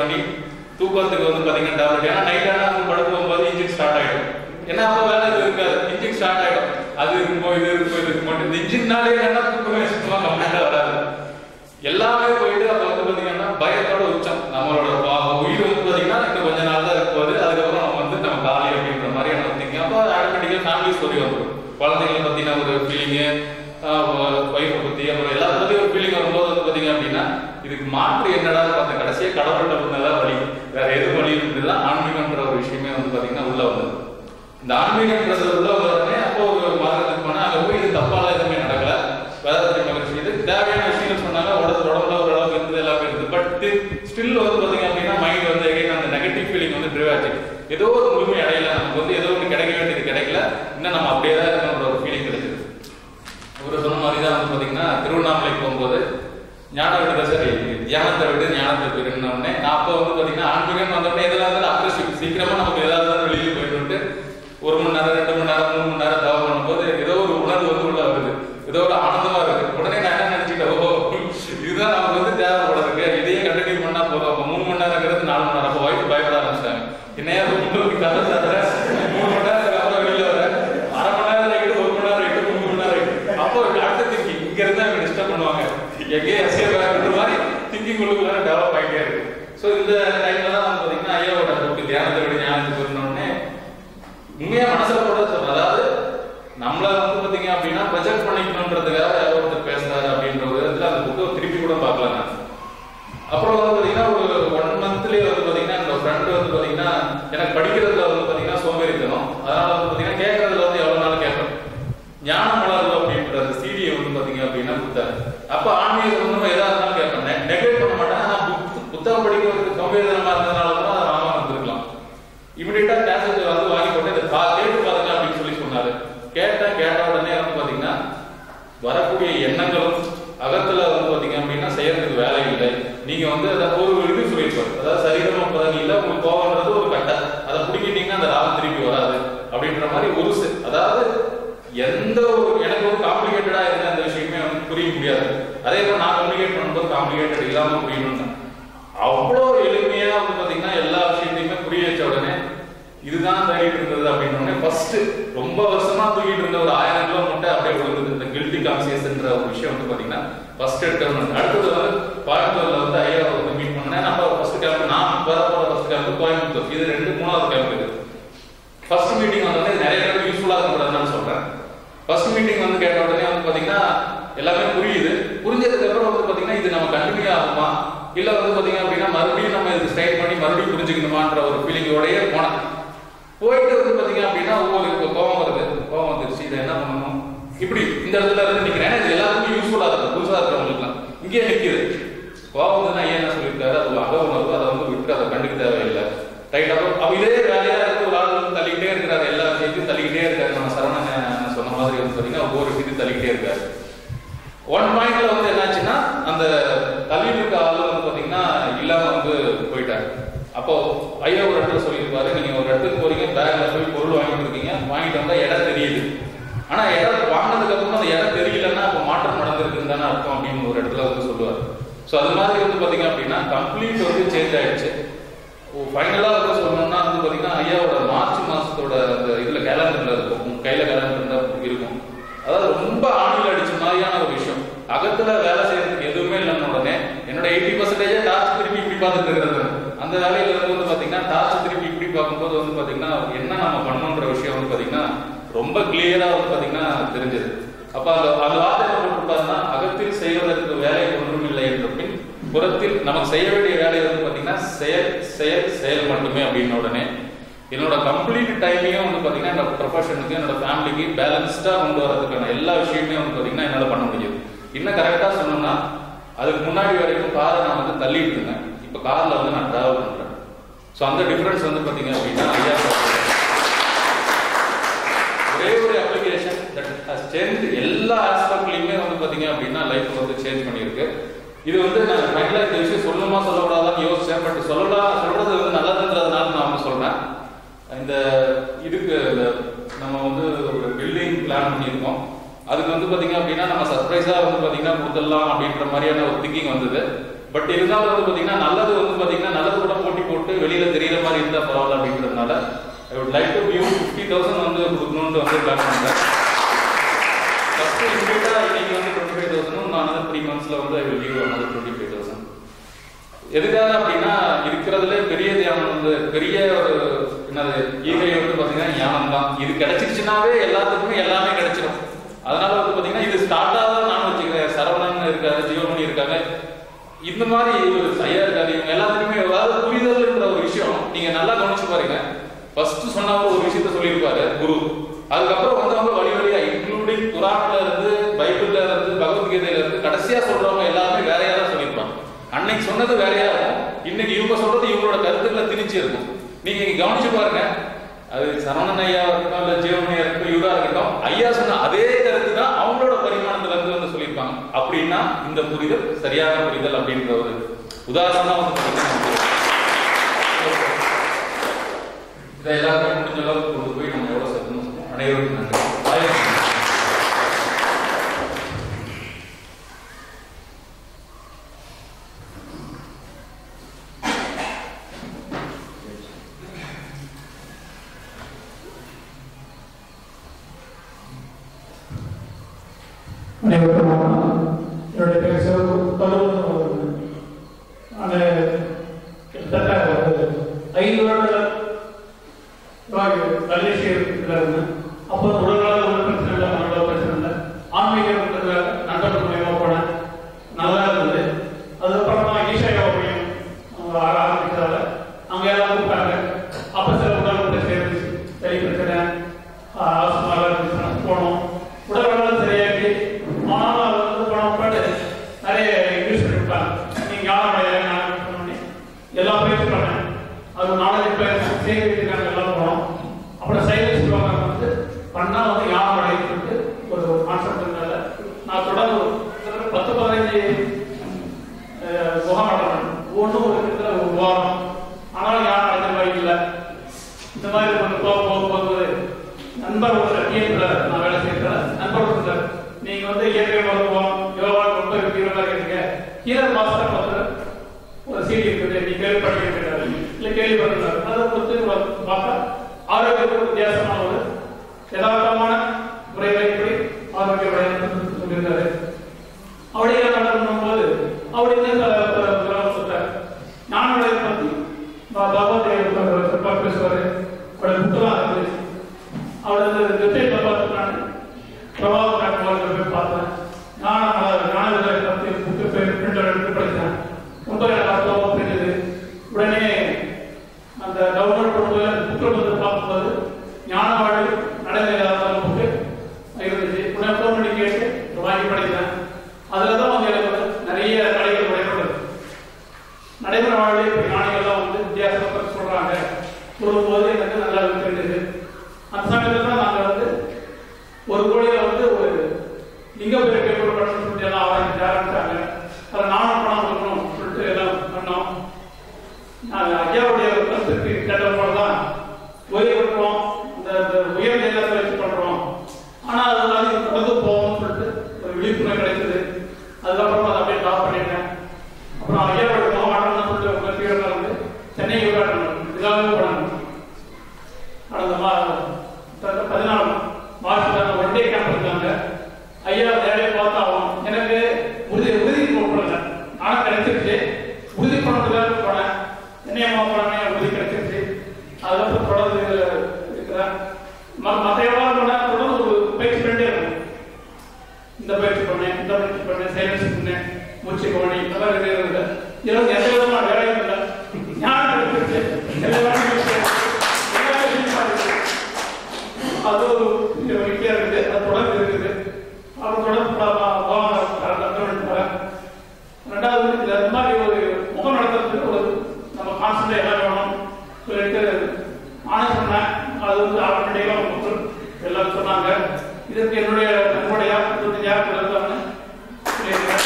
பண்ணி தூக்கத்துக்கு வந்து பாத்தீங்கன்னா டேப்லெட் ஏன்னா நைட் ஆனால் வந்து படுக்க போகும்போது இன்ஜின் ஸ்டார்ட் ஆயிடும் ஏன்னா அப்போ வேலை எதுவும் இருக்காது இன்ஜின் ஸ்டார்ட் ஆயிடும் அது இருக்குமோ இது இருக்குமோ இது இருக்குமோ இந்த இன்ஜின்னாலே என்ன தூக்கமே சுத்தமாக கம்ப்ளீட்டாக வராது எல்லாமே போயிட்டு அப்போ வந்து பாத்தீங்கன்னா பயத்தோட உச்சம் நம்மளோட பா- உயிர் வந்து பாத்தீங்கன்னா இன்னும் கொஞ்ச நாள் தான் இருக்க போகுது அதுக்கப்புறம் நம்ம வந்து நம்ம காலி அப்படின்ற மாதிரி என்ன திங்க அப்போ ஆட்டோமேட்டிக்காக ஃபேமிலி ஸ்டோரி வந்துடும் குழந்தைங்களை பத்தின ஒரு ஃபீலிங்கு ஒய்ஃபை பத்தி அப்புறம் எல்லாத்த பத்தி ஒரு ஃபீலிங் வரும்போது வந்து பாத்தீங்க அப்படின்னா இதுக்கு மாற்று என்னடா அந்த கடைசியா கடவுள்கிட்ட பண்ணதான் வழி வேற எது வழி இருந்ததுல ஆன்மீகம்ன்ற ஒரு விஷயமே வந்து பாத்தீங்கன்னா உள்ள வந்தது இந்த ஆன்மீகம்ன்றது உள்ள வந்தோடனே அப்போ ஒரு மதத்துக்கு போனா அங்க போய் இது தப்பால எதுவுமே நடக்கல வேதாத்திரி மகிழ்ச்சி இது தேவையான விஷயங்கள் சொன்னாங்க உடம்பு உடம்புல ஓரளவுக்கு இருந்தது எல்லாமே இருந்தது பட் ஸ்டில் வந்து பாத்தீங்க அப்படின்னா மைண்ட் வந்து again அந்த நெகட்டிவ் ஃபீலிங் வந்து ட்ரிவ் ஆச்சு ஏதோ ஒரு முழுமை அடையல நமக்கு வந்து ஏதோ ஒன்று கிடைக்க வேண்டியது கிடைக்கல இன்னும் நம்ம அப்படியே தான் இருக்கணுன்ற ஒரு ஃபீலிங் கிடைச்சது இவர் சொன்ன மாதிரி தான் வந்து பாத்தீங்கன்னா திருவண்ணாமலைக்கு போகும்போது ஞான விடுத சரி தியானத்தை விட்டு ஞானத்தை போயிருந்த உடனே நான் அப்போ வந்து பாத்தீங்கன்னா ஆன்மீகம் வந்த உடனே எதெல்லாம் இருந்தாலும் அக்ரஸிவ் சீக்கிரமா நமக்கு ஏதாவது இருந்தாலும் வெளியே போயிட்டு ஒரு மணி நேரம் ரெண்டு மணி நேரம் மூணு மணி நேரம் தவம் பண்ணும்போது ஏதோ ஒரு உணர்வு வந்து உள்ள வருது ஏதோ ஒரு ஆனந்தமா இருக்கு உடனே நான் என்ன நினைச்சிட்டேன் ஓ இதுதான் நமக்கு வந்து தேவைப்படுறதுக்கு இதையே கண்டினியூ பண்ணா போதும் அப்போ மூணு மணி நேரங்கிறது நாலு மணி நேரம் அப்போ ஒய்ஃப் பயப்பட ஆரம்பிச்சிட்டாங்க என்னையா உங்களுக்கு கதை சாத்துற மூணு மணி நேரத்துக்கு அப்புறம் வெளியில வர அரை மணி நேரம் ஆகிட்டு ஒரு மணி நேரம் ஆகிட்டு மூணு மணி நேரம் ஆகிட்டு அப்போ அடுத்த திங்கிங் இங்க இருந்து அவங்க டிஸ்டர்ப் பண்ணுவாங்க எங்கேயே எஸ்கேப் ஆகிற மாதிரி திங்கிங் உள்ளுக்குள்ள டெவலப் ஆகிட்டே இருக்கு ஸோ இந்த டைம்ல தான் வந்து பாத்தீங்கன்னா ஐயாவோட புக்கு தியானத்தை விட ஞானத்துக்கு வரணும்னே உண்மையா மனசுல போட சொல்றேன் அதாவது நம்மள வந்து பாத்தீங்க அப்படின்னா ப்ரொஜெக்ட் பண்ணிக்கணுன்றதுக்காக யாரோ ஒருத்தர் பேசுறாரு அப்படின்ற ஒரு விதத்துல அந்த புக்கை திருப்பி கூட பார்க்கல நான் அப்புறம் வந்து பாத்தீங்கன்னா ஒரு ஒன் மந்த்லயே வந்து பாத்தீங்கன்னா என்னோட ஃப்ரெண்ட் வந்து பாத்தீங்கன்னா எனக்கு படிக்கிறதுல வந்து பாத்தீங்கன்னா சோம்பேறித்தனம் அதனால வந்து பாத்தீங்கன்னா கேட்கறதுல வந்து எவ்வளவு நாள் கேட்பேன் ஞான மலர்வு அப்படின்ற அந்த சீடியை வந்து பாத்தீங்க அப்படின்னா கொடுத்தாரு அப்ப ஆன்மீக சம்பந்தமா எதா இருந்தாலும் கேட்பேன் நெகேட் பண்ண மாட்டேன் ஆனா புக்- புத்தகம் படிக்கிறதுக்கு சோம்பேறித்தனமா இருந்ததுனால கூட அதை வாங்காம இருந்திருக்கலாம் இமிடியட்டா கேசட் வந்து வாங்கி போட்டு இதை பா கேட்டு பாருங்க அப்படின்னு சொல்லி சொன்னாரு கேட்டேன் கேட்ட உடனே வந்து பாத்தீங்கன்னா வரக்கூடிய எண்ணங்களும் அகத்துல வந்து பாத்தீங்க அப்படின்னா செய்யறதுக்கு வேலை இல்லை நீங்க வந்து அதை ஒரு இது சொல்லியிருப்பாரு அதாவது சரீரம் பதவி இல்லை உங்களுக்கு கோவம்ன்றது ஒரு கட்டை அதை பிடிக்கிட்டீங்கன்னா அந்த ராகம் திருப்பி வராது அப்படின்ற மாதிரி ஒரு செ- அதாவது எந்த ஒரு எனக்கு ஒரு காம்ப்ளிகேட்டடா இருந்த அந்த விஷயமே வந்து புரிய முடியாது அதே மாதிரி நான் கம்யூனிகேட் பண்ணும்போது காம்ப்ளிகேட்டட் இல்லாம புரியணும்னு அவ்வளோ எளிமையா வந்து பாத்தீங்கன்னா எல்லா விஷயத்தையுமே புரிய வச்ச உடனே இதுதான் தேடிட்டு இருந்தது அப்படின்னு உடனே ஃபர்ஸ்ட் ரொம்ப வருஷமா தூக்கிட்டு இருந்த ஒரு ஆயிரம் கிலோ மட்டும் அப்படியே விழுந்தது இந்த கில்ட்டி கான்சியஸ்ன்ற ஒரு விஷயம் வந்து பாத்தீங்கன்னா ஃபர்ஸ்ட் எடுக்கணும் அடுத்தது வந்து கோயம்புத்தூர்ல வந்து ஐயா வந்து மீட் பண்ணேன் நம்ம ஃபர்ஸ்ட் கேம்ப் நான் வர போற ஃபர்ஸ்ட் கேம்ப் கோயம்புத்தூர் இது ரெண்டு மூணாவது கேம்ப் இது ஃபர்ஸ்ட் மீட்டிங் வந்தோடனே நிறைய பேருக்கு யூஸ்ஃபுல்லா இருக்கக்கூடாதுன்னு சொல்றேன் ஃபர்ஸ்ட் மீட்டிங் வந்து கேட்ட உடனே வந்து பாத்தீங்கன்னா எல்லாமே புரியுது புரிஞ்சதுக்கு அப்புறம் வந்து பாத்தீங்கன்னா இது நம்ம கண்டினியூ ஆகுமா இல்ல வந்து பாத்தீங்க அப்படின்னா மறுபடியும் நம்ம இது ஸ்ட்ரைட் பண்ணி மறுபடியும் புரிஞ்சுக்கணுமான்ற ஒரு ஃபீலிங்கோடயே போனேன் போயிட்டு வந்து பாத்தீங்க அப்படின்னா ஒவ்வொரு இப்போ கோவம் வருது கோவம் வந்துருச்சு இதை என்ன பண்ணணும் இப்படி இந்த இடத்துல இருந்து நிக்கிறேன் ஏன்னா இது எல்லாருக்கும் யூஸ்ஃபுல்லா இருக்கும் புதுசா இருக்கிறவங்களுக்குலாம் இங்கேயே நிக்குது கோவம் வந்து ஐயா என்ன சொல்லியிருக்காரு அது அக உணர்வு அதை வந்து விட்டு அதை கண்டுக்க தேவையில்லை ரைட் அப்போ அப்ப இதே வேலையா இருக்கு ஒரு ஆள் வந்து தள்ளிக்கிட்டே இருக்கிறாரு எல்லா விஷயத்தையும் தள்ளிக்கிட்டே இருக்காரு நம்ம சரவணன் சொன்ன மாதிரி வந்து பாத்தீங்கன்னா ஒவ்வொரு விஷயத்தையும் தள்ளிக்கிட்டே இருக்காரு ஒன் பாயிண்ட்ல வந்து என்னாச்சுன்னா அந்த தள்ளிட்டு இருக்க ஆளு வந்து பாத்தீங்கன்னா இல்லாம வந்து போயிட்டாரு அப்போ ஐயா ஒரு இடத்துல சொல்லியிருப்பாரு நீங்க ஒரு இடத்துக்கு போறீங்க பேக்ல போய் பொருள் வாங்கிட்டு இருக்கீங்க வாங்கிட்டு வந்தா இடம் தெரியுது ஆனா இடம் வாங்கினதுக்கு அப்புறம் அந்த இடம் தெரியலன்னா அப்போ மாற்றம் நடந்திருக்குன்னு தானே அர்த்தம் அப்படின்னு ஒரு இடத்துல வந்து சொல்லுவார் ஸோ அது மாதிரி வந்து பாத்தீங்க அப்படின்னா கம்ப்ளீட் வந்து சேஞ்ச் ஆயிடுச்சு ஃபைனலா வந்து சொல்லணும்னா வந்து பாத்தீங்கன்னா ஐயாவோட மார்ச் மாசத்தோட அந்த இதுல கேலண்டர்ல இருக்கும் உங்க கையில கேலண்டர் இருக்கும் அதாவது ரொம்ப ஆணில் அடிச்ச மாதிரியான ஒரு விஷயம் அகத்துல வேலை செய்யறதுக்கு எதுவுமே இல்லைன்னு உடனே என்னோட எயிட்டி பர்சன்டேஜே டார்ச் திருப்பி இப்படி பார்த்துட்டு இருக்கிறது அந்த வேலையில இருந்து வந்து பாத்தீங்கன்னா டார்ச் திருப்பி இப்படி பார்க்கும்போது வந்து பாத்தீங்கன்னா என்ன நம்ம பண்ணணுன்ற விஷயம் வந்து பாத்தீங்கன்னா ரொம்ப கிளியரா வந்து பாத்தீங்கன்னா தெரிஞ்சது அப்ப அந்த அந்த வார்த்தை என்ன போட்டிருப்பாருன்னா அகத்தில் செய்வதற்கு வேலை ஒன்றும் இல்லை என்ற பின் புறத்தில் நமக்கு செய்ய வேண்டிய வேலை வந்து பாத்தீங்கன்னா செயல் செயல் செயல் மட்டுமே அப்படின்ன உடனே என்னோட கம்ப்ளீட் டைமையும் வந்து பாத்தீங்கன்னா என்னோட ப்ரொஃபஷனுக்கு என்னோட ஃபேமிலிக்கு பேலன்ஸ்டா கொண்டு வரதுக்கான எல்லா விஷயமே வந்து பாத்தீங்கன்னா என்னால பண்ண முடியும் இன்னும் கரெக்டா சொன்னோம்னா அதுக்கு முன்னாடி வரைக்கும் காரை நான் வந்து தள்ளிட்டு இருந்தேன் இப்போ கார்ல வந்து நான் டிராவல் பண்றேன் ஸோ அந்த டிஃபரன்ஸ் வந்து பாத்தீங்க அப்படின்னா ஐயா ஒரே ஒரு அப்ளிகேஷன் தட் ஹஸ் சேஞ்ச் எல்லா ஆஸ்பெக்ட்லயுமே வந்து பாத்தீங்க அப்படின்னா லைஃப் வந்து சேஞ்ச் பண்ணியிருக்கு இது வந்து நான் ஃபைனலா இந்த விஷயம் சொல்லணுமா சொல்லக்கூடாதான்னு யோசிச்சேன் பட் சொல்லலாம் சொல்றது வந்து நல்லதுன்றதுனால நான் வந்து சொல்றேன் இந்த இதுக்கு இந்த நம்ம வந்து ஒரு பில்டிங் பிளான் பண்ணியிருக்கோம் அதுக்கு வந்து பாத்தீங்க அப்படின்னா நம்ம சர்ப்ரைஸா வந்து பாத்தீங்கன்னா கொடுத்துடலாம் அப்படின்ற மாதிரியான ஒரு திங்கிங் வந்தது பட் இருந்தாலும் வந்து பாத்தீங்கன்னா நல்லது வந்து பாத்தீங்கன்னா நல்லது கூட போட்டி போட்டு வெளியில தெரியற மாதிரி இருந்தா பரவாயில்ல அப்படின்றதுனால I would like to give fifty thousand வந்து கொடுக்கணும்னு வந்து பிளான் பண்றேன் ஃபர்ஸ்ட் இமீடியட்டா இன்னைக்கு வந்து டுவெண்ட்டி ஃபைவ் தௌசண்டும் நான் வந்து த்ரீ மந்த்ஸ்ல வந்து I will give another twenty five thousand எதுக்காக அப்படின்னா இருக்கிறதுல பெரிய தியானம் வந்து பெரிய ஒரு என்னது ஈகை வந்து பாத்தீங்கன்னா ஞானம் தான் இது கிடைச்சிருச்சுனாவே எல்லாத்துக்குமே எல்லாமே கிடைச்சிடும் அதனால வந்து பாத்தீங்கன்னா இது ஸ்டார்ட் ஆகாத நான் வச்சுக்கிறேன் சரவணன் இருக்காரு ஜீவமணி இருக்காங்க இந்த மாதிரி ஒரு ஐயா இருக்காரு இவங்க எல்லாத்துக்குமே அதாவது புரிதல்ன்ற ஒரு விஷயம் நீங்க நல்லா கவனிச்சு பாருங்க ஃபர்ஸ்ட் சொன்னவர் ஒரு விஷயத்த சொல்லியிருப்பாரு குரு அதுக்கப்புறம் வந்தவங்க வழி வழியா இன்க்ளூடிங் குரான்ல இருந்து பைபிள்ல இருந்து பகவத்கீதையில இருந்து கடைசியா சொல்றவங்க எல்லாமே வேறையா தான் சொல்லியிருப்பாங்க அன்னைக்கு சொன்னது வேறையா இருக்கும் இன்னைக்கு இவங்க சொல்றது இவங்களோட கருத்துக்களை திணிச்சு இருக்கும் நீங்க இங்க கவனிச்சு பாருங்க அது சரவணன் ஐயா இருக்கட்டும் இல்ல ஜீவனையா இருக்கட்டும் இவரா இருக்கட்டும் ஐயா சொன்ன அதே கருத்து தான் அவங்களோட பரிமாணத்துல இருந்து வந்து சொல்லியிருப்பாங்க அப்படின்னா இந்த புரிதல் சரியான புரிதல் அப்படின்ற ஒரு உதாரணம் தான் வந்து பாத்தீங்கன்னா இதை எல்லாருமே முடிஞ்ச அளவுக்கு கொண்டு போய் நம்ம எவ்வளவு சேர்க்கணும் சொல்லுவோம் அனைவருக்கும் நன்றி ஆயிரம் நன்றி. அனைவருக்கும் வணக்கம். என்னுடைய பேர் சிவகு பருவதம் அவர்கள். நான் கிட்டத்தட்ட ஒரு ஐந்து வருடங்கள் மலேசியாவில் இருந்தேன் அப்போ உடல்நல ஒரு பிரச்சனை இல்லை மனநல பிரச்சனை இல்லை ஆன்மீக நண்பர்கள் மூலியமா போனேன் நல்லா இருந்தது அதுக்கப்புறமா ஈஷா யோகையும் அவங்க ஆர- ஆரம்பிச்சாங்க அவங்க எல்லாம் கூப்பிட்டாங்க அப்போ சில உடல் பிரச்சனை இருந்துச்சு சரி பிரச்சனை ஆஸ்மாலாம் இருந்துச்சு போனோம் உடல்நலம் சரியாக்கி ஆனாலும் அது வந்து போன பாட்டு நிறைய இங்கிலீஷ் சொல்லி விட்டாங்க நீங்க யாரும் நான் சொன்னோடனே எல்லா பயிற்சி பண்ணேன் அது நாலஞ்சு பேர் சேகரிக்கிறாங்க எல்லாம் போனோம் அப்புறம் சைலன்ஸ் ப்ரோக்ராம் வந்து பண்ணா வந்து யாரும் அடையிட்டு ஒரு கான்செப்ட் இருந்தால நான் தொடர்ந்து ஒரு கிட்டத்தட்ட பத்து பதினஞ்சு அஹ், முகாம் நடத்தணும் ஒவ்வொன்றும் ஒரு கிட்டத்தட்ட ஒரு வாரம் ஆனாலும் யாரும் அடைஞ்ச மாதிரி இல்லை இந்த மாதிரி ஒரு போக போக போகும்போது நண்பர் ஒருத்தர் டிஎன்ல நான் வேலை செய்யறேன் நண்பர் ஒருத்தர் நீங்க வந்து இயற்கை மருத்துவம் யோகா ரொம்ப தீவிரமா இருக்கீங்க ஹீரர் மாஸ்டர் ஒருத்தர் ஒரு சீடி இருக்குது நீ கேள்விப்பட்டிருக்கிறாரு இல்ல கேள்விப்பட்டிருக்காரு அதை பொறுத்து வ- பார்த்தா ஆரோக்கியத்துக்கு வித்தியாசமான ஒரு யதார்த்தமான முறைகளை இப்படி ஆரோக்கிய விளையாட்டு சொல்லியிருக்காரு அப்படியே நடக்கும் போது அப்படி சொல்றாரு ஞானோடைய பத்தி பகவத் பேசுவாரு அவருடைய புத்தகம் இருந்துச்சு அவரது வெப்சைட்ல பார்த்து நான் பிரபாகர் நாட்கள் போய் பார்த்தேன் ஞான மலர் ஞான விதை பத்தி புக்கு பேர் பிரிண்டர் எடுத்து படித்தேன் ரொம்ப எனக்கு அர்த்தமாக புரிஞ்சது உடனே அந்த டவுன்லோட் பண்ணும்போது அந்த புக்கில் வந்து பார்க்கும்போது ஞான வாழ்வு நடைமுறை புக்கு இருந்துச்சு உடனே ஃபோன் பண்ணி கேட்டு இதை வாங்கி படித்தேன் அதில் தான் வந்து எனக்கு வந்து நிறைய கலைகள் உடையப்படுது நடைமுறை வாழ்வில் இப்படி ஞானிகள்லாம் வந்து வித்தியாசமாக சொல்றாங்க சொல்லும்போது எனக்கு நல்லா தெரிஞ்சது அந்த சமயத்துல தான் நாங்கள் வந்து ஒரு கோழியில வந்து ஒரு லிங்க பேர் பேப்பர் பண்ணணும்னு சொல்லிட்டு எல்லாம் ஆரம்பிச்சு ஆரம்பிச்சாங்க அதில் நானும் பணம் கொடுக்கணும் சொல்லிட்டு எல்லாம் பண்ணோம் நாங்கள் ஐயாவுடைய கருத்துக்கு கேட்ட போல தான் உயிர் விட்டுறோம் இந்த இந்த உயர் நிலையத்தை வச்சு பண்றோம் ஆனால் அது வந்து தொடர்ந்து போவோம்னு சொல்லிட்டு ஒரு விழிப்புணர்வு கிடைச்சது அதுக்கப்புறம் அதை அப்படியே டாப் பண்ணிட்டேன் அப்புறம் ஐயாவோட மாவட்டம் சொல்லிட்டு ஒரு பத்திரிகை வந்து சென்னை யோகாட்டம் இதாகவே போனாங்க கடந்த மா கடந்த பதினாலு மார்ச் ஒன் டே கேம்ப் இருந்தாங்க ஐயா நேரடியாக பார்த்தா ஆகும் எனக்கு உறுதி உறுதி போடல ஆனால் கிடைச்சிருச்சு உறுதி பண்ணதுக்காக போனேன் என்னையம்மா போனே உறுதி கிடைச்சிருச்சு அதுக்கப்புறம் தொடர்ந்து இருக்கிறேன் ம- மற்ற எவ்வளோ போனால் தொடர்ந்து ஒரு பயிற்சி பண்ணிட்டே இருக்கும் இந்த பயிற்சி பண்ணேன் இந்த பயிற்சி பண்ணேன் சைலன்ஸ் பண்ணேன் மூச்சு கவனி இதெல்லாம் இருக்கிறது இதெல்லாம் எந்த விதமான வேலையும் இல்லை ஞானம் இருக்கிறது எல்லா வேலையும் இருக்கு. எல்லா வேலையும் பாருங்க. அது ஒரு வித்தியா இருக்குது அது தொடர்ந்து இருக்குது அப்புறம் தொடர்ந்து ப- ப- போவாங்க நடந்து வரேன் ரெண்டாவது இந்த மாதிரி ஒரு முகம் நடத்துறதுக்கு ஒரு நம்ம கான்சன்ட்ரேட் எல்லாம் வேணும் சொல்லிட்டு நானே சொன்னேன் அது வந்து ஆட்டோமேட்டிக்காக மக்கள் எல்லாரும் சொன்னாங்க இதற்கு என்னுடைய நம்முடைய இருபத்தஞ்சு யார் கொடுத்தாங்கன்னு சொல்லியிருக்கேன்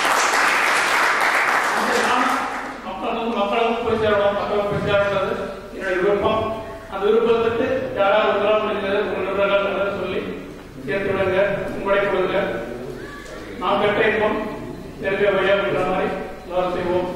அந்த நானும் மக்களுக்கும் மக்களுக்கும் போய் சேரணும் மக்களுக்கு போய் சேரணுன்றது என்னுடைய விருப்பம் அந்த விருப்பத்துக்கு யாராவது உங்களால் முடிஞ்சது உங்கள் நிபுணர்கள் சொல்லி சேர்த்து விடுங்க உங்களுடைய கொடுங்க நாம் பெற்ற இன்பம் தெரிஞ்ச வழியாக இருக்கிற மாதிரி எல்லாரும் செய்வோம்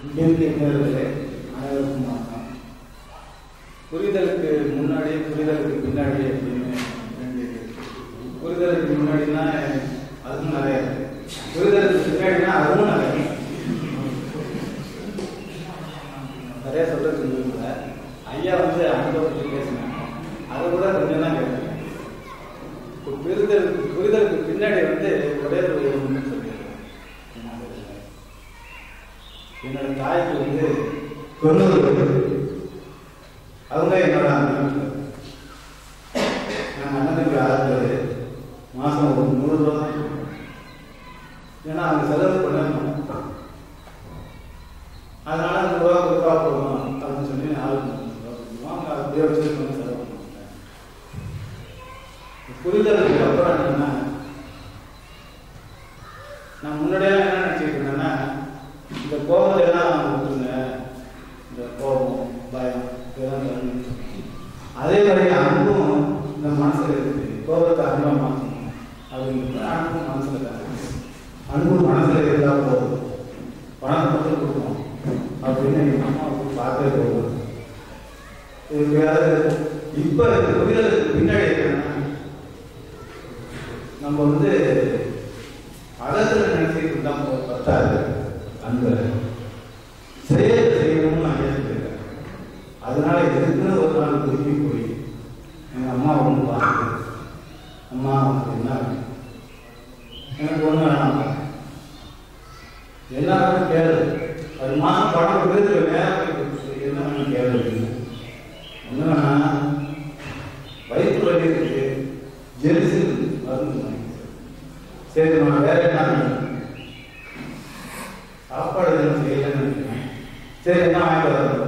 இயற்கை உணர்வுகளே அனைவருக்கும் வணக்கம் புரிதலுக்கு முன்னாடி புரிதலுக்கு பின்னாடி அப்படின்னு ரெண்டு இருக்கு. புரிதலுக்கு முன்னாடினா அதுவும் நிறைய இருக்கு. புரிதலுக்கு பின்னாடினா அதுவும் நிறைய இருக்கு. நிறைய சொல்றதுக்கு இல்லை ஐயா வந்து அனுபவத்தை பேசினாங்க அதை கூட கொஞ்சம் தான் கேட்டேன் இப்போ புரிதலுக்கு புரிதலுக்கு பின்னாடி வந்து ஒரே ஒரு ஒன்று சொல்லிடுறேன் என்னோட தாய்க்கு வந்து தொண்ணூறு வயது. அவங்க என்னோட அண்ணன் என் அண்ணனுக்கு ஆறு மாதம் ஒரு நூறு ரூபா தான் கொடுப்பேன். ஏன்னா அவங்க செலவு பண்ண அதனால அந்த ரூபா கொடுத்தா போதும் அப்படின்னு சொல்லி ஆள் அவங்க அப்படியே வச்சு கொஞ்சம் செலவு பண்ணுவாங்க புரிதலுக்கு அப்புறம் என்னன்னா நான் முன்னாடியே என்ன நினச்சிட்டு இருந்தேன்னா இந்த கோபத்தை எல்லாம் விட்டுருங்க இந்த கோபம் பயம் இதெல்லாம் தள்ளி. அதே மாதிரி அன்பும் இந்த மனசுல இருக்குது கோபத்தை அன்பா மாற்றணும் அப்படிங்கிறது அன்பும் மனசுல இருக்கு அன்பு மனசுல இருந்தா போதும் பணத்தை மட்டும் கொடுக்கணும் அப்படின்னு எங்க அம்மாவுக்கு பார்த்தே போகுது இதுக்கு ஏதாவது இப்ப இந்த புரிதலுக்கு பின்னாடி என்னன்னா நம்ம வந்து அகத்துல நினைச்சிட்டு இருந்தா போ- பத்தாது அன்பு செயல் செய்யணும்னு நான் ஏற்றுக்கிறேன் அதனால எதுக்குன்னு ஒரு நாள் திரும்பி போய் எங்க அம்மா ஒன்று பார்த்து அம்மா உனக்கு என்ன வேணும்? எனக்கு ஒண்ணு வேணாம் என்ன வேணும் கேளு அது மாசம் பணம் கொடுத்து நேரம் போய் கொடுத்து, என்ன வேணும் கேளு அப்படின்னு. ஒண்ணு வேணாம் வயிற்று வலி இருக்கு ஜெலிசு மருந்து வாங்கி கொடு. சரி நான் வேற என்ன வேணும்? சாப்பாடு எதுவும் செய்யலன்னு நினைக்கிறேன். சரி என்ன வாங்கிட்டு வர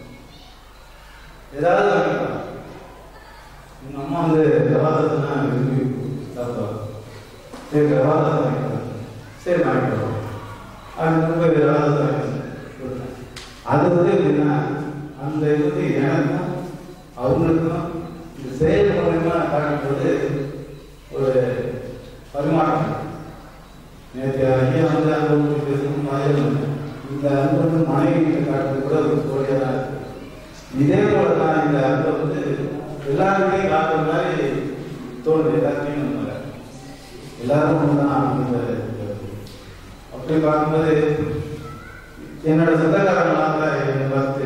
ஏதாவது வாங்கிட்டு வா. எங்க அம்மா வந்து பிரபாதத்தை விரும்பி சாப்பிடுவாங்க சரி பிரபாதத்தை வாங்கிட்டு வா. சரி வாங்கிட்டு வரோம் அது ரொம்ப பிரபாதத்தை வாங்கிட்டு கொடுத்தேன் அது வந்து எப்படின்னா அந்த இது வந்து எனக்கும் அவங்களுக்கும் இந்த செயல் மூலயமா காட்டும்போது ஒரு பரிமாற்றம் நேற்று ஐயா வந்து அன்பு பேசணும் மாதிரி இந்த அன்பு வந்து மனைவி காட்டுறது கூட ஒரு தோழியாக தான் இருக்கு இதே போல தான் இந்த அன்பை வந்து எல்லாருமே காட்டுற மாதிரி தோணுது எல்லாருமே நம்ம எல்லாரும் ஒண்ணுதான் அப்படிங்கிற அப்படி பார்க்கும்போது என்னோட சொந்தக்காரங்களாம் கூட என்னை பார்த்து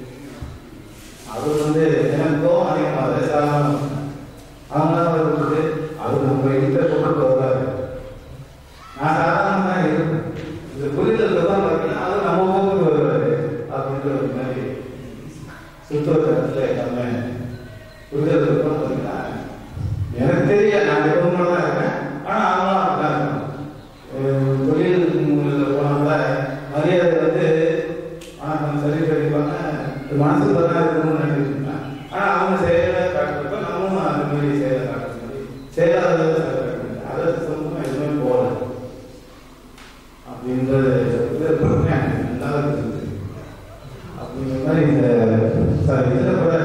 அவர் வந்து எனக்கு கோவம் அதிகமாக சாதாரண அவங்க தான் வந்து அவர் நம்ம இடத்த போட்டு வருவாரு நான் சாதாரணமாக தான் இருப்பேன் இந்த புரிதல் தான் பார்த்தீங்கன்னா அது நம்ம போக்கு வருவாரு அப்படின்ற ஒரு மாதிரி சுற்றுவட்டத்தில் எல்லாமே புரிதல் இருக்கும் பார்த்தீங்கன்னா எனக்கு தெரிய நான் எப்பவும் தான் இருக்கேன் ஆனால் அவங்களும் அப்படிதான் இருக்காங்க அஹ் தொழில் மூலையில் போனால மரியாதை வந்து வணக்கம் சரி கிடைப்பாங்க மனசுல தான் இருக்கணும்னு நினைச்சிட்டு இருப்பேன் ஆனால் அவங்க செயலை காட்டுறப்ப நம்மளும் அந்த மாதிரி செயலை காட்டுற மாதிரி செயலாளர் செயலை காட்டுறது அதை சொல்லணும் எதுவுமே போகல அப்படின்றது இது எப்பவுமே எனக்கு நல்லா இருந்தது அப்படிங்கிற மாதிரி இந்த சார் இதில் கூட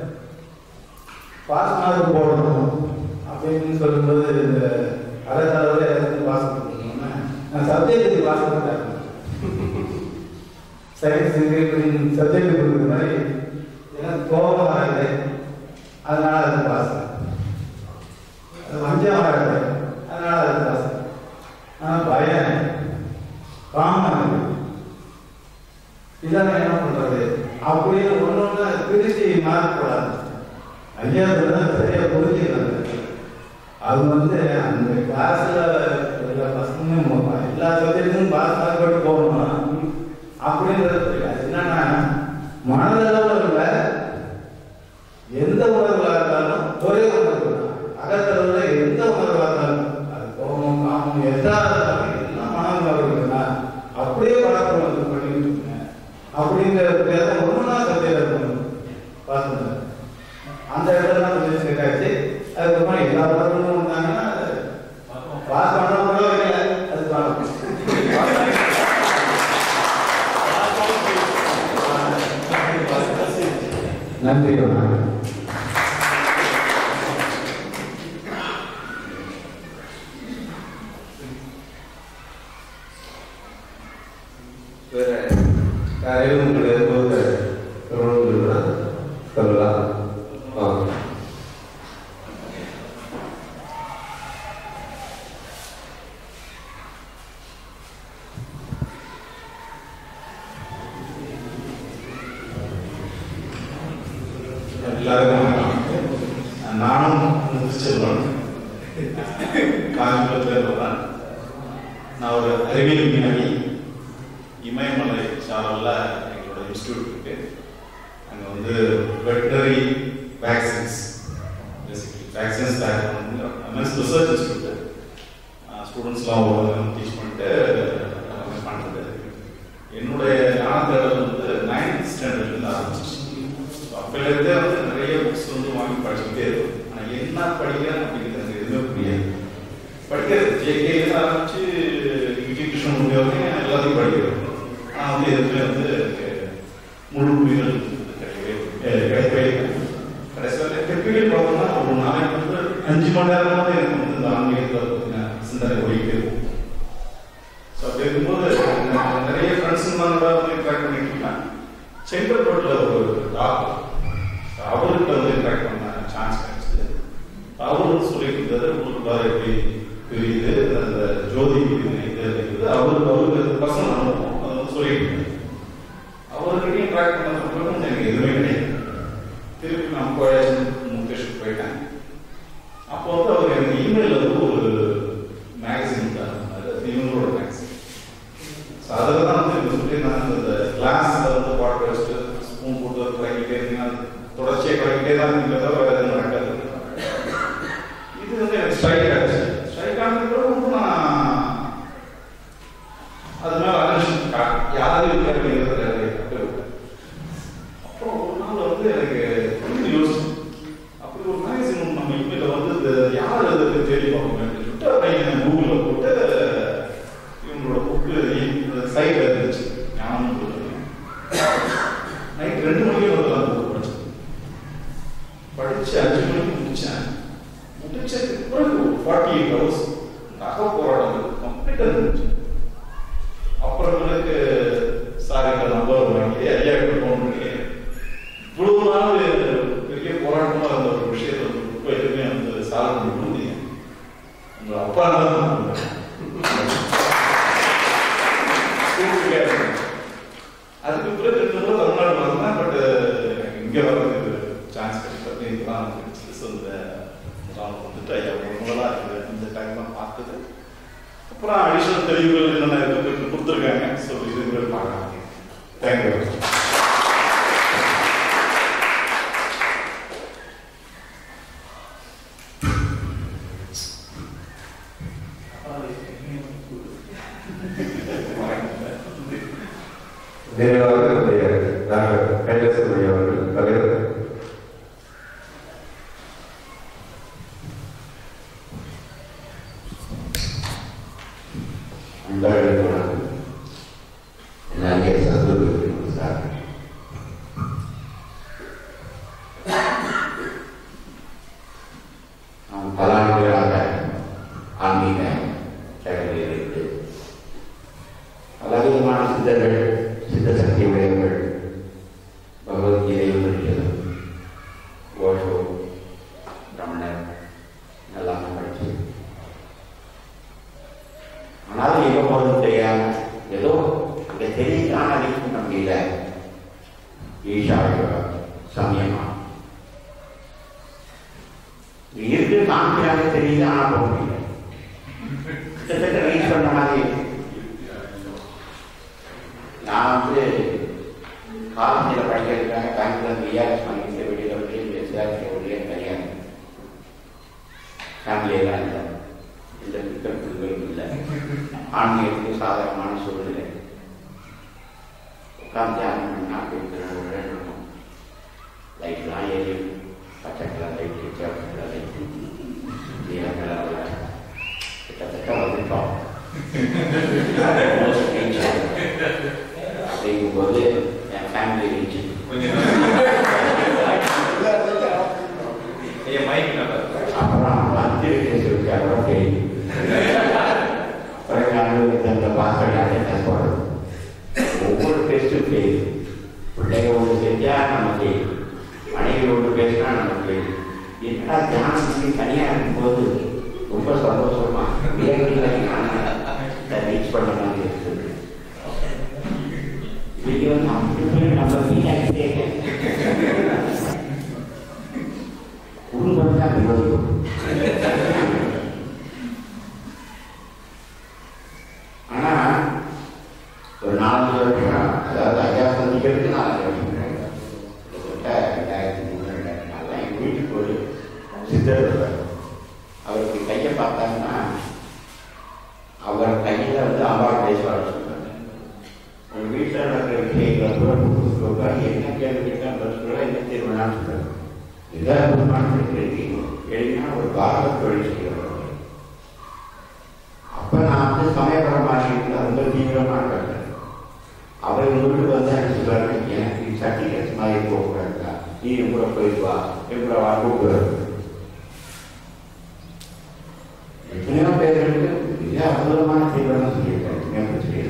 பாஸ் மார்க் போடணும் அப்படின்னு சொல்லும்போது இந்த அரசாவோட எல்லாத்தையும் பாஸ் பண்ணணும்னா நான் சப்ஜெக்ட்டுக்கு பாஸ் பண்ணிட்டேன் சயின்ஸ் இப்படி சப்ஜெக்ட் கொடுக்குற மாதிரி எனக்கு கோபம் வராது அதனால அது பாஸ் அது வஞ்சம் வராது அதனால அது பாஸ் ஆனால் பயம் காமன் இதெல்லாம் என்ன பண்றது அப்படின்னு ஒன்று ஒன்று பிரிச்சு மார்க் போடாது ஐயா தான் சரியா புரிஞ்சுக்கிறாங்க அது வந்து அந்த கிளாஸ்ல எல்லா பசங்களும் போவாங்க. எல்லா சப்ஜெக்டும் பாஸ் பண்ணி போகணும் அப்படின்றது புரியல. அது என்னன்னா மனதளவில் உள்ள எந்த உணர்வாக இருந்தாலும் ஒரே உணர்வு தான். அகத்தளவில் எந்த உணர்வாக இருந்தாலும் அது கோபம் காமம் எதா இருந்தாலும் எல்லாம் மன உணர்வு தான். அப்படியே பழக்கம் வந்து பண்ணிட்டு இருக்கேன் அப்படிங்கிற பேரை ஒன்றுனா சத்தியம் இருக்கணும் பாஸ் பண்ணுறேன் அந்த இடத்துல தான் கொஞ்சம் செட் ஆச்சு அதுக்கப்புறம் எல்லா படங்களும் வந்தாங்கன்னா பாஸ் பண்ணவங்களோ இல்லை அது பாடம் நன்றி வணக்கம் வேற யாரையும் உங்களுக்கு போது சொல்லணும்னா சொல்லலாம் வாங்க எல்லாருக்கும் வணக்கம். நானும் முத்துச்செல்வன் காஞ்சிபுரத்தில் இருப்பேன் நான் ஒரு அறிவியல் விஞ்ஞானி இமயமலை சாரலில் எங்களோட இன்ஸ்டியூட் இருக்கு அங்கே வந்து veterinary vaccines basically vaccines means research institute ஸ்டூடெண்ட்ஸ்லாம் டீச் பண்ணிட்டு எல்லாமே பண்ணுறது என்னுடைய ஞானத்தேடல் வந்து நைன்த் ஸ்டாண்டர்ட்லேருந்து ஆரம்பிச்சிச்சு அப்போலேருந்தே வந்து நிறைய புக்ஸ் வந்து வாங்கி படிச்சுக்கிட்டே இருக்கும் ஆனால் என்ன படிக்கிறேன் அப்படிங்கிறது எனக்கு எதுவுமே புரியாது படிக்கிறது ஜேகேலேருந்து ஆரம்பிச்சு விஜய் கிருஷ்ணன் முடிய வரைக்கும் எல்லாத்தையும் படிக்கிறது ஆனால் வந்து எதுவுமே வந்து எனக்கு முழு புரிதல் கிடைக்கவே அஹ் கிடைக்கவே இல்லை கடைசியில் டெப்பிக்கல் பார்த்தோம்னா ஒரு நாளைக்கு வந்து அஞ்சு மணி நேரமாவது எனக்கு வந்து இந்த ஆன்மீகத்தில் பார்த்தீங்கன்னா சிந்தனை ஓடிக்கிட்டே இருக்கும் ஸோ அப்படி இருக்கும்போது நான் நிறைய ஃப்ரெண்ட்ஸுங்க வந்து இன்ட்ராக்ட் பண்ணிட்டு இருக்கேன் செங்கல்பட்டில் ஒரு டாக்டர் அவர்கிட்ட வந்து இன்ட்ராக்ட் பண்ண சான்ஸ் கிடைச்சது அவர் வந்து சொல்லிட்டு இருந்தாரு உங்களுக்கு வேறு எப்படி தெரியுது அந்த ஜோதி இது இருக்குது அவருக்கு அவருக்கு பர்சனல் அனுபவம் அதை வந்து சொல்லிட்டு இருந்தாரு. அவர்கிட்ட இன்ட்ராக்ட் பண்ண பிறகு எனக்கு எதுவுமே கிடையாது திருப்பி நான் போய் முகேஷ் போயிட்டேன் அப்போ வந்து அவர் எனக்கு இமெயில் வந்து ஒரு மேகசின் தந்தாரு இவங்களோட மேகசின் ஸோ அதில் தான் வந்து இவங்க சொல்லி நான் இந்த கிளாஸில் வந்து வாட்டர் வச்சுட்டு ஸ்பூன் போட்டு கலக்கிட்டே இருந்தீங்கன்னா தொடர்ச்சியாக கலக்கிட்டே தான் இருந்தீங்க தவிர வேறு எதுவும் நடக்காது இது வந்து எனக்கு ஸ்ட்ரைக் ஆச்சு ஸ்ட்ரைக் ஆனதுக்கு பிறகு வந்து நான் அது மேலே அட்டென்ஷன் யாரும் இல்லை அப்படிங்கிறது எனக்கு அப்புறம் ஒரு நாள் வந்து எனக்கு கொஞ்சம் யோசிச்சேன் அப்படி ஒரு மேகசின் நம்ம இமெயில வந்து இந்த யார் அதுக்கு தேடி பார்ப்போம் அப்படின்னு சொல்லிட்டு அப்படியே கூகுளில் போட்டு இவங்களோட புக்கு சைட் இருந்துச்சு ஞானம் நைட் ரெண்டு மணிக்கு வந்து அந்த புக் படிச்சேன் படிச்சு அஞ்சு மணிக்கு முடிச்சேன் முடிச்சதுக்கு பிறகு ஃபார்ட்டி எயிட் ஹவர்ஸ் நகை போராட்டம் கம்ப்ளீட்டாக இருந்துச்சு அப்புறமேலுக்கு சாரிக்கு நம்பர் வாங்கி ஐயா கிட்ட ஃபோன் பண்ணி இவ்வளவு நாள் பெரிய போராட்டமா இருந்த ஒரு விஷயத்தை வந்து புக் எதுவுமே வந்து சால்வ் பண்ணி கொடுத்தீங்க உங்க அப்பா தான் கூப்பிட்டுட்டே இருந்தேன். அதுக்கு பிறகு ரெண்டு முறை தமிழ்நாடு வந்தேன் பட் இங்க வர்றதுக்கு சான்ஸ் கிடைச்சது இதெல்லாம் வந்துருச்சு ஸோ இந்த இதெல்லாம் வந்துட்டு ஐயா ஒரு முதலா இருக்குது இந்த டைம்லாம் பார்த்தது அப்புறம் அடிஷனல் தெளிவுகள் என்னென்ன இருக்கு கொடுத்துருக்காங்க ஸோ இது கூட பார்க்கலாம் தேங்க்யூ நிறைவாக நம்முடைய டாக்டர் கைலாசமணி அவர்கள் தலைவர் அன்பர்களுக்கு வணக்கம் நிறைய சந்தோஷம் சார் நான் பல ஆண்டுகளாக ஆன்மீக சேவையில் இருந்து பலவிதமான சித்தர்கள் சித்த சக்தி உடையவர்கள் பகவத்கீதை உபனிஷதம் ஓஷோ ரமணர் எல்லாமே படிச்சு ஆனாலும் எங்க போறது தெரியாம ஏதோ அங்க தெரியுதான அடிக்கும் நம்பியில ஈஷா சமயமா இருக்கு காமிக்கிறாங்க தெரியுது ஆனா போக முடியல கிட்டத்தட்ட நீ சொன்ன மாதிரி நான் வந்து காலேஜில் படிக்கிறதுக்காக காஞ்சிபுரம் விஆர்எஸ் பண்ணிட்டு வெளியில் வந்து சிஆர்சி வெளியே கிடையாது ஃபேமிலியெல்லாம் இல்லை இந்த பிக்கப்புகளும் இல்லை ஆன்மீகத்துக்கு சாதாரணமான சூழ்நிலை உட்காந்து தியானம் பண்ணா அப்படிங்கிற ஒரு ரெண்டு லைட்லாம் ஏறி பச்சை கலர் லைட்டு சிவப்பு கலர் லைட்டு நீல கலரில் கிட்டத்தட்ட வந்துட்டோம் Almost reach. அப்படிங்கும்போது என் ஃபேமிலி ரீச் ஐயா மைக் நல்லா அப்புறம் வந்து சொல்லிட்டு அப்புறம் தெரியும் பிறகு அந்த பாஸ்வேர்டு அட்டெண்டன்ஸ் போடுறது ஒவ்வொரு டெஸ்ட்டும் ஃபெயில் ஐயோ நம்ம நம்ம வீட்டாக்கிட்டே குடும்பம் தான் விரோதம் ஆனா ஒரு நாலஞ்சு வருஷம் அதாவது ஐயா சந்திக்கிறதுக்கு நாலஞ்சு வருஷம் கிட்டத்தட்ட ரெண்டாயிரத்தி மூணு ரெண்டாயிரத்தி நாலு எங்கள் வீட்டுக்கு ஒரு சித்தர் வருவார். அவருக்கு கையை பார்த்தாங்கன்னா அவர் கையில் வந்து அம்பாள் பேசுவார் சொல்லுவாங்க உங்கள் வீட்டில் நடக்கிற விஷயங்களை கூட புதுசு உட்காந்து என்ன கேள்வி கேட்டால் பதில் சொல்ல என்ன தீர்மானம் சொல்லுவாங்க இதான் தீர்மானம் எழுதிங்க எழுதினா ஒரு பாரத தொழில் செய்கிறவர் அப்போ நான் வந்து சமயபரமாக ரொம்ப தீவிரமாக இருக்கிறேன் அவர் எங்கள் வீட்டுக்கு வந்து எனக்கு சொல்லுவாரு எனக்கு சட்டி கஷ்டமாக போகக்கூடாதுக்கா நீ கூட போயிட்டு வா எப்படி வா கூப்பிடுறது எத்தனையோ பேருக்கு மிக அற்புதமான தீவிரம் சொல்லியிருக்காரு எத்தனையோ பிரச்சனை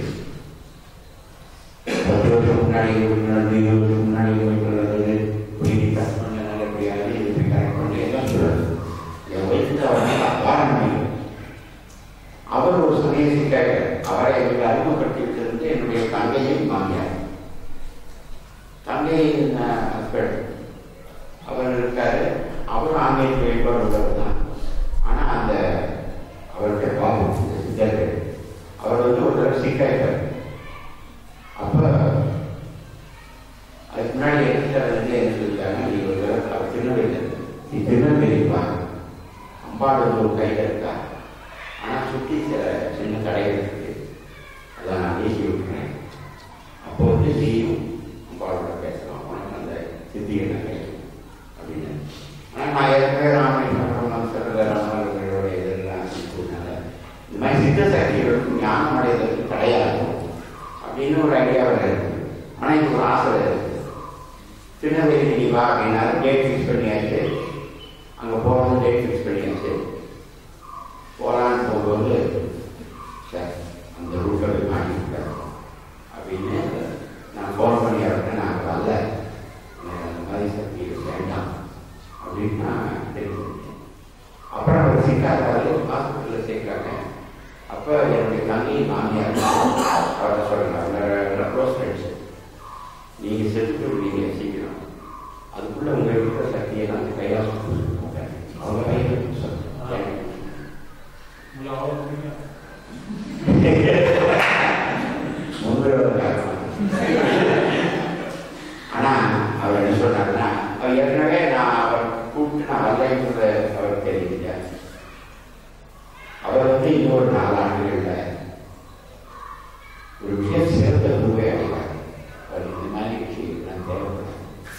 பத்து வருஷம் முன்னாடி நடந்து இருபது வருஷம் முன்னாடி போயிட்டு புரியுது கட் பண்ண நல்லபடியாக இது கரெக்ட் பண்ணி எல்லாம் சொல்றாரு என் வயசுக்கு அவர் அபாரம் அவர் ஒரு சமயத்துக்காக அவரை எங்களுக்கு அறிமுகப்படுத்தி விட்டிருந்து என்னுடைய தங்கையும் மாமியார் தங்கை ஹஸ்பண்ட் அவர் இருக்காரு அவரும் ஆங்கில வேட்பாளர் உள்ளவர் தான் ஆனால் அந்த அவருடைய பாபு சித்தர் அவர் வந்து ஒரு தடவை சிக்காயிட்டார் அப்போ அதுக்கு முன்னாடி எடுத்தார் வந்து என்ன சொல்லிட்டாங்க நீ ஒரு தடவை அவர் திருநெல்வேலி நீ திருநெல்வேலி வா அம்பாடு ஒரு கையில் இருக்கா ஆனால் சுற்றி சில சின்ன தடைகள் இருக்கு அதான் நான் நீக்கி விட்டுறேன் அப்போ வந்து நீயும் அம்பாளோட பேசலாம் உனக்கு அந்த சித்தி என்ன கிடைக்கும் அப்படின்னு ஆனால் நான் ஏற்கனவே ராமேஸ்வரம் சொல்கிற ராமர்களோட இதெல்லாம் சொன்னால இந்த மாதிரி சித்த சக்திகளுக்கு ஞானம் அடைவதற்கு தடையாகும் அப்படின்னு ஒரு ஐடியாவில் இருக்கு ஆனால் எனக்கு ஒரு ஆசை இருக்கு திருநெல்வேலி நீ வா அப்படின்னா டேட் ஃபிக்ஸ் பண்ணியாச்சு அங்கே போகிறது டேட் ஃபிக்ஸ் பண்ணியாச்சு போகலான்னு போகும்போது சார் அந்த ரூட்டில் போய் மாட்டிக்கிட்டேன் அப்படின்னு நான் ஃபோன் பண்ணி அவர்கிட்ட நான் வரல எனக்கு அந்த மாதிரி சக்தி வேண்டாம் அப்படின்னு நான் தெரிஞ்சுக்கிட்டேன் அப்புறம் அவர் சிக்காதாரு ஹாஸ்பிட்டலில் சேர்க்குறாங்க அப்போ என்னுடைய தங்கை மாமியார் அவர்கிட்ட சொல்கிறாங்க க்ளோஸ் ஃப்ரெண்ட்ஸ் நீங்கள் செத்துட்டு விடுவீங்க சீக்கிரம் அதுக்குள்ளே உங்கள் இருக்கிற சக்தியை நான் கையாள மாட்டேன் அவங்க கையில் சொல்கிறேன் உங்களை அவ்வளோ பிடிக்கும். உங்களோட காரணம் ஆனா அவர் என்ன சொன்னாருன்னா அவர் ஏற்கனவே நான் அவர் கூப்பிட்டு நான் வரலைங்கிறத அவர் தெரியல அவர் வந்து இன்னொரு நாலு ஆண்டுகள்ல ஒரு மிக சிறந்த குருவை அடைவார் அவர் இந்த மாதிரி விஷயம் நான் தேவைப்படுறேன்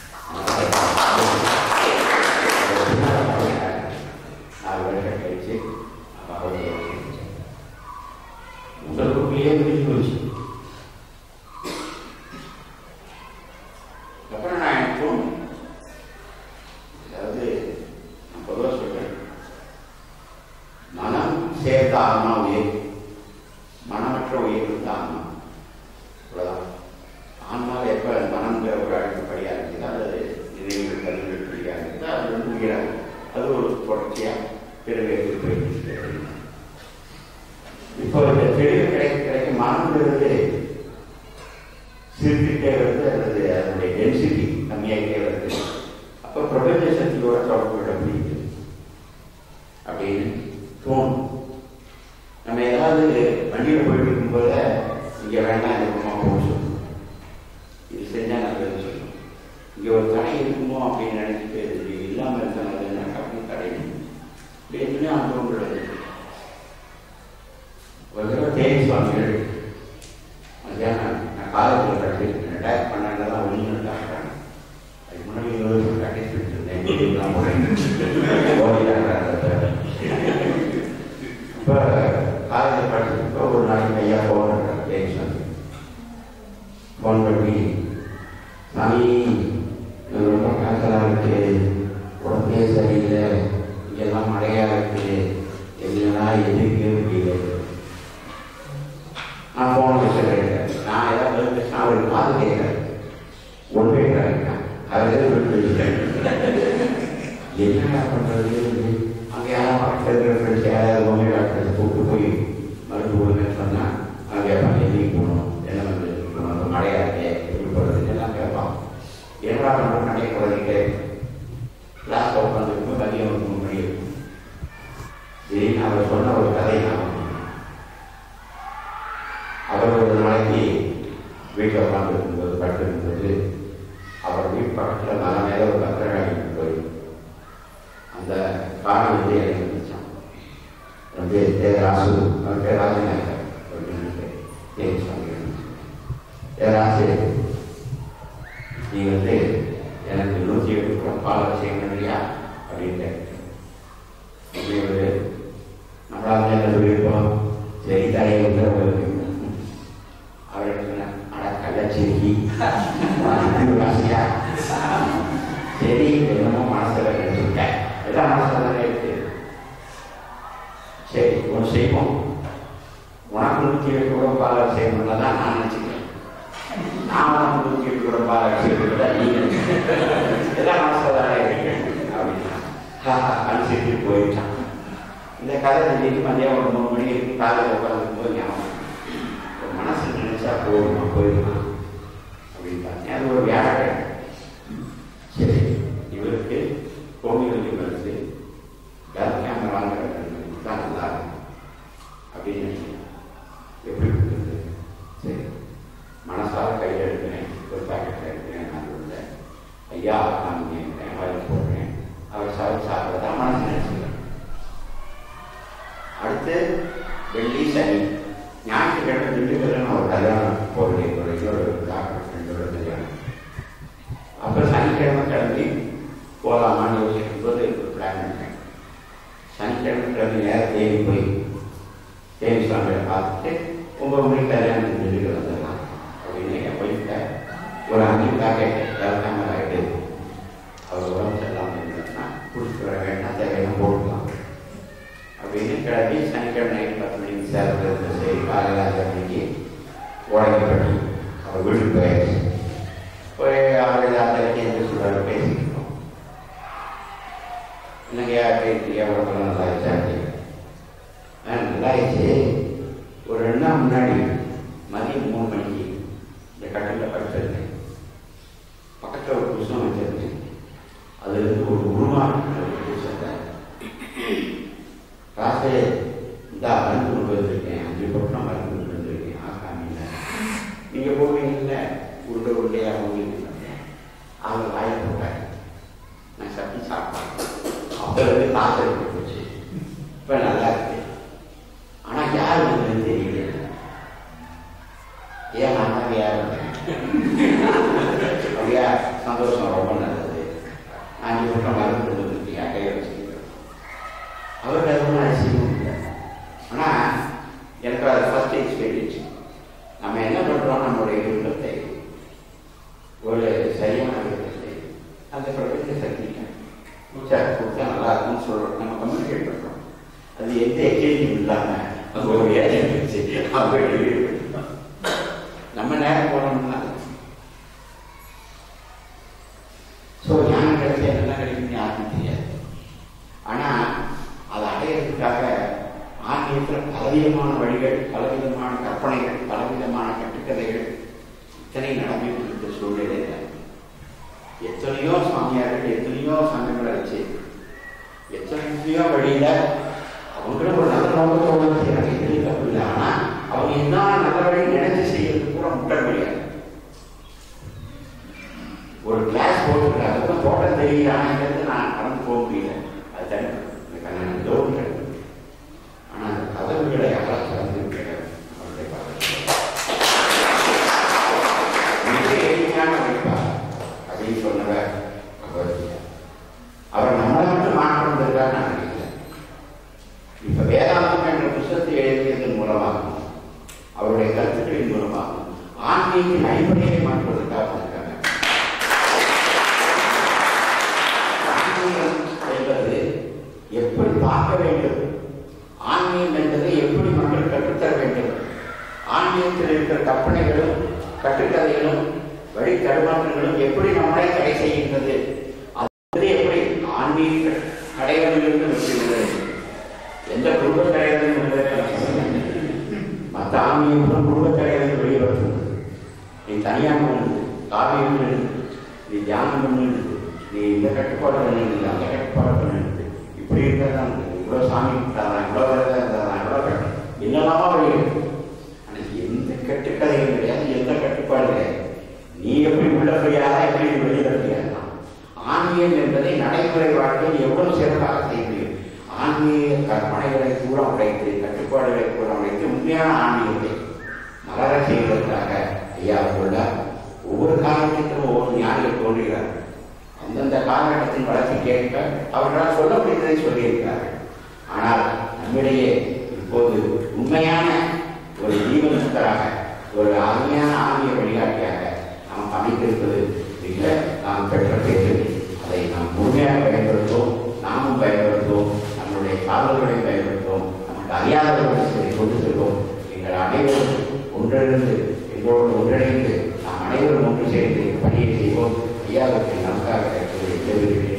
நாலு வருஷம் கழிச்சு அப்ப அவர் உங்களுக்குள்ளேயே முடிஞ்சு போச்சு அப்புறம் நான் எனக்கு தோணும் அதாவது நான் பொதுவாக சொல்றேன் மனம் சேர்ந்த ஆன்மா உயிர் மனமற்ற உயிர் தான் ஆன்மா அவ்வளோதான் ஆன்மாவில் எப்போ மனம்ங்கிற ஒரு அழைக்கப்படியாக இருக்குது அல்லது நினைவுகள் கருவிகள் படியாக இருக்குது அது வந்து உயிராக அது ஒரு தொடர்ச்சியாக பிறகு போயிட்டு இப்போ இந்த தெளிவு கிடைக்க கிடைக்க மனதிலிருந்து சிரித்துட்டே வருது அல்லது அதனுடைய டென்சிட்டி கம்மியாகிட்டே வருது அப்போ பிரபஞ்ச சக்தியோட தொடர்பு விட முடியுது அப்படின்னு தோணும் நம்ம ஏதாவது வண்டியில் போயிட்டு இருக்கும்போது இங்கே வேண்டாம் இந்த பக்கமாக போக சொல்லணும் இது செஞ்சால் நல்லதுன்னு சொல்லணும் இங்கே ஒரு தடை இருக்குமோ அப்படின்னு நினைச்சிட்டு இது இல்லாமல் இருந்தால் நல்லதுன்னா அப்படின்னு தடை இப்படி எத்தனையோ அனுபவங்கள் வருது ஒரு தடவை தேனி சுவாமிகள் மத்தியானம் நான் காலேஜில் படிச்சிருக்கேன் ரெண்டாயிரத்தி பன்னெண்டில் தான் ஒன்று டாக்டர் அதுக்கு முன்னாடி இருபது வருஷம் ப்ராக்டிஸ் பண்ணிட்டு இருந்தேன் வெளியெல்லாம் போகிறேன் ஓடி டாக்டர் இப்போ காலேஜில் படிச்சிருக்கப்போ ஒரு நாளைக்கு ஐயா ஃபோன் பண்ணுறாங்க தேனி சுவாமி ஃபோன் பண்ணி சாமி எனக்கு ரொம்ப காய்ச்சலாக இருக்கு உடம்பே சரியில்லை இங்கெல்லாம் மழையாக இருக்கு எங்கெல்லாம் எதுக்கே முடியல நான் போன விஷயம் கேட்டேன் நான் ஏதாவது பதில் பேசினா அவருக்கு காது கேட்கறேன் ஒன்றே கிடைக்கும் அவர் எதுவும் விட்டு வச்சுட்டேன் என்னடா பண்ணுறது அங்கே யாரும் பக்கத்தில் இருக்கிற ஃப்ரெண்ட்ஸ் யாராவது பொம்மை டாக்டர்ஸ் கூப்பிட்டு போய் மருந்து கொடுங்கன்னு சொன்னால் அங்கே பண்ணி எதுக்கு போகணும் என்ன வந்து மழையாக இருக்கு பண்ணுறோம் நடை குறைஞ்சிட்டே கிளாஸ் உட்காந்துருக்கும் மதியம் ஒரு மூணு மணி இருக்கும் திடீர்னு அவர் சொன்ன ஒரு கதை நான் அவர் ஒரு நாளைக்கு வீட்டில் உட்காந்து இருக்கும்போது படுத்து இருக்கும்போது அவர் வீட்டு பக்கத்தில் மலை மேலே ஒரு பத்திரகாளி போய் அந்த காணி வந்து எனக்கு இருந்துச்சான் ரொம்ப தேராசு அவர் பேர் ராஜநாயகர் அப்படின்னு பேர் தேவி சுவாமி தேராசு நீ வந்து எனக்கு நூற்றி எட்டு குடம் பால் செய்யணும் இல்லையா அப்படின்ட்டு அப்படி ஒரு நம்மளால என்ன சொல்லியிருக்கோம் சரி தலையை வந்து அவர் சொன்னார் அட கள்ளச்சிருக்கி ராசியா சரி என்னமோ மனசுல நினைச்சுட்டேன் எல்லாம் மனசுல தானே இருக்கு சரி ஒன்று செய்வோம் உனக்கு நூற்றி எட்டு கூட பால் செய்யணும்னு தான் நான் நினச்சிக்கிறேன் நான் உனக்கு நூற்றி எட்டு கூட பால் செய்யணும் நீ நினைச்சுக்கிறேன் எல்லாம் மனசுல தானே இருக்கு அப்படின்னா அனுசரித்து போயிட்டான் இந்த கதை திடீர்னு மதியம் ஒரு மூணு மணி இருக்கு காலையில் உட்காந்து போது ஞாபகம் ஒரு மனசு நினைச்சா போதுமா போயிடுமா அப்படின்னு அது ஒரு வியாழக்கிழமை சரி இவருக்கு கோவிலுக்கு வந்து கேமரா வாங்குறது தான் நல்லா இருக்கும் அப்படின்னு நினைக்கிறேன். எப்படி கொடுக்குறது சரி மனசார கையில் எடுக்கிறேன் ஒரு பாக்கெட்டில் எடுக்கிறேன் நான் உள்ள ஐயா நான் நினைக்கிறேன் வாங்கி போடுறேன் அவர் சாப்பிட்டு சாப்பிட்றதா மனசு நினைச்சுக்கிறேன் அடுத்து வெள்ளி சனி ஞாயிற்றுக்கிழமை திண்டுக்கல்ல ஒரு கல்யாணம் போகிறேன் என்னோட இன்னொரு டாக்டர் ஃப்ரெண்டோட கல்யாணம் அப்புறம் சனிக்கிழமை கிளம்பி போகலாமான்னு யோசிக்கும் போது ஒரு பிளான் பண்ணேன் சனிக்கிழமை கிளம்பி நேரம் தேடி போய் தேவி சுவாமியை பார்த்துட்டு ஒன்பது மணிக்கு கல்யாணம் திண்டுக்கல் வந்துடலாம் அப்படின்னு என் ஒய்ஃப்ட ஒரு அஞ்சு பேக்கெட் கேமரா எடுத்து அவர் உடம்பு சரியில்லாமல் இருந்ததுன்னா குடிச்சிட்டு வர வேண்டாம் தேவையான போட்டுக்கலாம் அப்படின்னு கிளம்பி சனிக்கிழமை நைட்டு பத்து மணிக்கு சேர்றது சரி காலையில் அஞ்சு மணிக்கு உடம்பு அவர் வீட்டுக்கு போயாச்சு போய் அவர் அந்த எந்த சொல்கிறாரு பேசிக்கிட்டோம் என்னங்க பேசியா உடம்புலாம் நல்லா ஆயிடுச்சு ஆ நல்லா ஆயிடுச்சு ஒரு ரெண்டு நாள் முன்னாடி மதியம் மூணு மணிக்கு இந்த கட்டிலில் படுத்திருந்தேன் பக்கத்தில் ஒரு புருஷன் வச்சிருந்தேன் அது வந்து ஒரு உருமாற்றம் புருஷன் காசு இந்த மருந்து கொண்டு வந்திருக்கேன் அஞ்சு பக்கம் மருந்து கொண்டு வந்திருக்கேன் ஆசாமியில் நீங்கள் போவீங்கல்ல உருண்டை உருண்டையாக போவீங்க அவங்க வாயை போட்டாங்க நான் சப்பி சாப்பிட்டேன் அப்போ வந்து காசு எடுத்து போச்சு இப்போ நல்லா இருக்கு ஆனால் யார் வந்ததுன்னு தெரியல ஏன் நான் தான் யார் வந்தேன் அப்படியா சந்தோஷம் ரொம்ப நல்லது அஞ்சு பக்கம் மருந்து கொண்டு வந்திருக்கீங்க கையை வச்சுக்கிறேன் அவருக்கு அது ஒன்றும் அதிசயமும் இல்லை ஆனால் எனக்கு அது ஃபஸ்ட் எக்ஸ்பீரியன்ஸ் நம்ம என்ன பண்ணுறோம் நம்மளுடைய விருப்பத்தை ஒரு சரியான விருப்பத்தை அந்த பிரபஞ்ச சக்திக்கு உச்சாரம் கொடுத்தா நல்லா இருக்கும்னு சொல்கிறோம் நம்ம கம்யூனிகேட் பண்ணுறோம் அது எந்த எச்சரிக்கையும் இல்லாமல் அது ஒரு ஏஜென்ட் வச்சு அப்படி நம்ம நேரம் போனோம்னா ஸோ ஞானம் கிடைச்சி என்னெல்லாம் கிடைக்கும்னு யாருக்கும் தெரியாது ஆனால் அதை அடையிறதுக்காக ஆன்மீகத்தில் பலவிதமான வழிகள் பலவிதமான கற்பனைகள் பலவிதமான கட்டுக்கதைகள் இத்தனை நடந்துட்டு இருக்க சூழ்நிலையில் எத்தனையோ சாமியார்கள் எத்தனையோ சங்கங்களை வச்சு எத்தனையோ வழியில அவங்களும் ஒரு நல்ல நோக்கத்தோடு செய்யறாங்க எதுவும் தப்பு இல்லை ஆனால் அவங்க என்ன நல்ல வழி நினைச்சு செய்யறது கூட முட்டல் முடியாது ஒரு கிளாஸ் போட்டுருக்காங்க அதுக்கும் தோட்டம் தெரியலாங்கிறது நான் கடந்து போக முடியல அது தனி கல்யாணம் தோட்டம் ஆனால் அந்த கதவுகளை யாரால் திறந்து இருக்கிறார் அவருடைய மிக எளிமையான வைப்பார் அப்படின்னு சொன்னவர் அவர் அவர் நம்மளை மட்டும் மாற்றம்ன்றதுக்காக நான் நினைக்கிறேன் இப்ப வேதாந்தம் என்ற புத்தகத்தை எழுதியதன் மூலமாகவும் அவருடைய கருத்துக்களின் மூலமாகவும் ஆன்மீகத்தின் அடிப்படையை மாற்றுவதற்காக வந்திருக்காங்க ஆன்மீகம் என்பது எப்படி பார்க்க வேண்டும் ஆன்மீகம் என்பதை எப்படி மக்கள் கற்றுத்தர வேண்டும் ஆன்மீகத்தில் இருக்கிற கற்பனைகளும் கட்டுக்கதைகளும் வழி தடுமாற்றங்களும் எப்படி நம்மளை தடை செய்கின்றது அது எப்படி ஆன்மீக தடைகளிலிருந்து நிறுத்துகிறது எந்த குடும்ப தடைகளும் மற்ற ஆன்மீகம் குடும்ப தடைகளை வெளியே வருகிறது நீ தனியாக போனது காவியம் நீ தியானம் பண்ணுது நீ இந்த கட்டுப்பாடு பண்ணுது அந்த கட்டுப்பாடு பண்ணுது இப்படி இருக்கிறதா இவ்வளோ சாமி தரலாம் இவ்வளோ விரதம் தரலாம் இவ்வளோ கட்டு என்னெல்லாமோ வழி இருக்கு ஆனால் எந்த கட்டுக்கதையும் கிடையாது எந்த கட்டுப்பாடு கிடையாது நீ எப்படி உள்ள போயாதா எப்படி நீ வெளியில போயாதான் ஆன்மீகம் என்பதை நடைமுறை வாழ்க்கையில் எவ்வளவு சிறப்பாக செய்ய முடியும் ஆன்மீக கற்பனைகளை கூட உடைத்து கட்டுப்பாடுகளை கூட உடைத்து உண்மையான ஆன்மீகத்தை மலர செய்வதற்காக ஐயா உள்ள ஒவ்வொரு காலகட்டத்திலும் ஒவ்வொரு ஞானிகள் தோன்றுகிறார் அந்தந்த காலகட்டத்தின் வளர்ச்சி கேட்க அவர்களால் சொல்ல முடிந்ததை சொல்லியிருக்கிறார்கள் ஆனால் நம்மிடையே இப்போது உண்மையான ஒரு ஜீவனத்தராக ஒரு அருமையான ஆன்மீக வழிகாட்டியாக நாம் அமைத்திருப்பது மிக நாம் பெற்ற பேரு அதை நாம் முழுமையாக பயன்படுத்துவோம் நாமும் பயன்படுத்துவோம் நம்மளுடைய காவல்களை பயன்படுத்துவோம் நமக்கு அறியாதவர்களுக்கு இதை கொண்டு செல்வோம் எங்கள் அனைவரும் ஒன்றிணைந்து எங்களோடு ஒன்றிணைந்து நாம் அனைவரும் ஒன்று சேர்ந்து பணியை செய்வோம் ஐயாவுக்கு நமக்காக விடைபெறுகிறேன்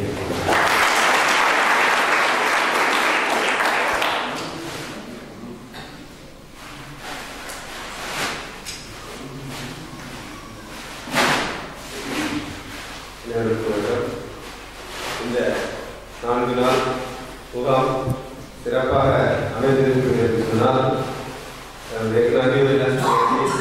அனைவருக்கும் வணக்கம். இந்த நான்கு நாள் முகாம் சிறப்பாக அமைந்திருக்கிறது என்று சொன்னால் அஹ், ஏற்கனவே எல்லாம் சொல்லியாச்சு.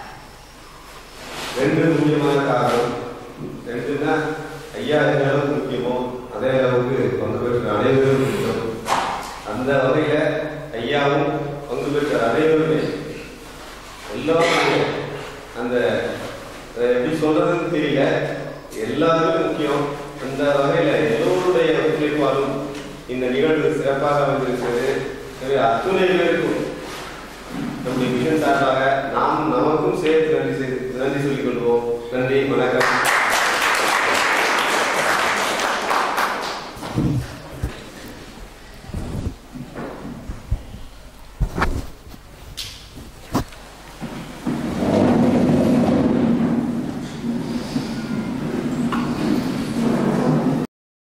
ரெண்டு முக்கியமான காரணம் ரெண்டுன்னா ஐயா எந்த அளவுக்கு முக்கியமோ அதே அளவுக்கு பங்கு பெற்ற அனைவரும் முக்கியம் அந்த வகையில ஐயாவும் பங்கு பெற்ற அனைவருமே எல்லாருமே அந்த அஹ், எப்படி சொல்றதுன்னு தெரியல எல்லாருமே முக்கியம் அந்த வகையில எல்லோருடைய ஒத்துழைப்பாலும் இந்த நிகழ்வு சிறப்பாக அமைந்திருக்கிறது எனவே அத்துணை பேருக்கும் நம்முடைய மிஷன் சார்பாக நாம் நமக்கும் சேர்த்து நன்றி செய்- நன்றி சொல்லிக் கொள்வோம் நன்றி வணக்கம்